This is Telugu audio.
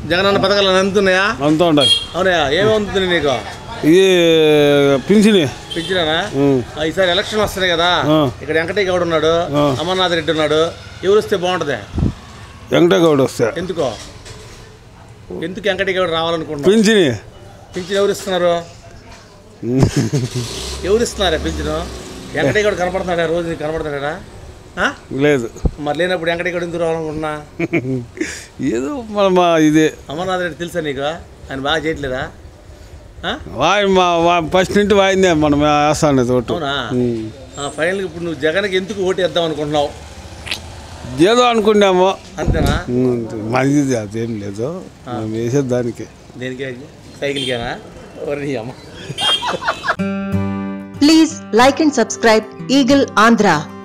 జగనన్న పథకాలు అందుతున్నాయా అంతా ఉన్నాయి అవునయా ఏమి అందుతుంది నీకు ఇది పింఛని పిచ్చిరానా ఉం. ఈసారి ఎలక్షన్ వస్తున్నాయి కదా ఆ. ఇక్కడ వెంకటయ్య గౌడ్ ఉన్నాడు ఆ. అమర్నాథ్ రెడ్డి ఉన్నాడు ఎవరు వస్తే బాగుంటది వెంకటగౌడ వస్తే ఎందుకో ఎందుకు వెంకటయ్య గౌడ్ రావాలనుకుంటున్నావు పింఛని పింఛన్ ఎవరు ఇస్తున్నారు ఎవరు ఇస్తున్నారా పింఛను వెంకటయ్య గౌడ్ కనపడుతున్నాడా రోజు నీకు కనపడుతున్నాడా ఆ? లేదు మరి లేనప్పుడు వెంకటయ్య గౌడ్ ఎందుకు రావాలనుకుంటున్నా ఏదో మన మా ఇది అమర్నాథ్ రెడ్డి తెలుసా నీకు ఆయన బాగా చేయట్లేదా ఆ? వాయి మా వా- ఫస్ట్ నుండి వాయిందే మనం వేస్తాను ఓటు అవునా ఉం. ఆ, ఫైనల్గా ఇప్పుడు నువ్వు జగన్కి ఎందుకు ఓటు వేద్దాం అనుకుంటున్నావు ఏదో అనుకున్నాము అంతేనా ఉం, మంచిది అదేం లేదు మేము వేసేది దానికి దేనికి సైకిల్కేనా ఓరి నీ అమ్మ Please like and subscribe Eagle Andhra